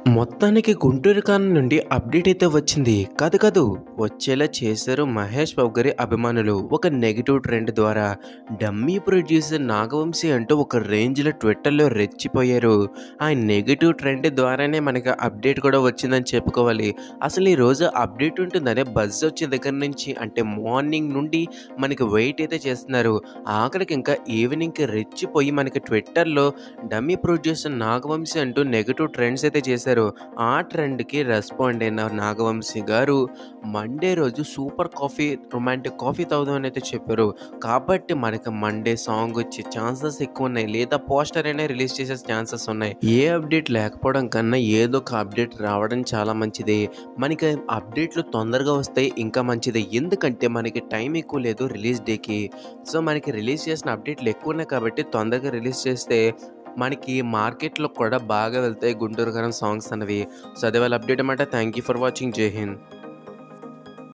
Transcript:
మొత్తానికి గుంటూరు కానం నుండి అప్డేట్ అయితే వచ్చింది కాదు కాదు వచ్చేలా చేశారు మహేష్ బాబు గారి అభిమానులు ఒక నెగిటివ్ ట్రెండ్ ద్వారా డమ్మీ ప్రొడ్యూసర్ నాగవంశీ అంటూ ఒక రేంజ్లో ట్విట్టర్లో రెచ్చిపోయారు ఆ నెగిటివ్ ట్రెండ్ ద్వారానే మనకి అప్డేట్ కూడా వచ్చిందని చెప్పుకోవాలి అసలు ఈ రోజు అప్డేట్ ఉంటుందనే బజ్ వచ్చిన దగ్గర నుంచి అంటే మార్నింగ్ నుండి మనకి వెయిట్ అయితే చేస్తున్నారు ఆఖరికి ఇంకా ఈవినింగ్కి రెచ్చిపోయి మనకి ట్విట్టర్లో డమ్మీ ప్రొడ్యూసర్ నాగవంశీ అంటూ నెగిటివ్ ట్రెండ్స్ అయితే చేశారు ఆ ట్రెండ్కి రెస్పాండ్ అయిన నాగవంశీ గారు మండే రోజు సూపర్ కాఫీ రొమాంటిక్ కాఫీ తాగుదామని అయితే చెప్పారు కాబట్టి మనకి మండే సాంగ్ వచ్చే ఛాన్సెస్ ఎక్కువ ఉన్నాయి లేదా పోస్టర్ అయినా రిలీజ్ చేసే ఛాన్సెస్ ఉన్నాయి ఏ అప్డేట్ లేకపోవడం కన్నా ఏదో ఒక అప్డేట్ రావడం చాలా మంచిది మనకి అప్డేట్లు తొందరగా వస్తాయి ఇంకా మంచిది ఎందుకంటే మనకి టైం ఎక్కువ లేదు రిలీజ్ డేకి సో మనకి రిలీజ్ చేసిన అప్డేట్లు ఎక్కువ ఉన్నాయి కాబట్టి తొందరగా రిలీజ్ చేస్తే మనకి మార్కెట్లో కూడా బాగా వెళ్తాయి గుంటూరు గారం సాంగ్స్ అనేవి సో అదే వాళ్ళ అప్డేట్ అనమాట థ్యాంక్ యూ ఫర్ వాచింగ్ జై హింద్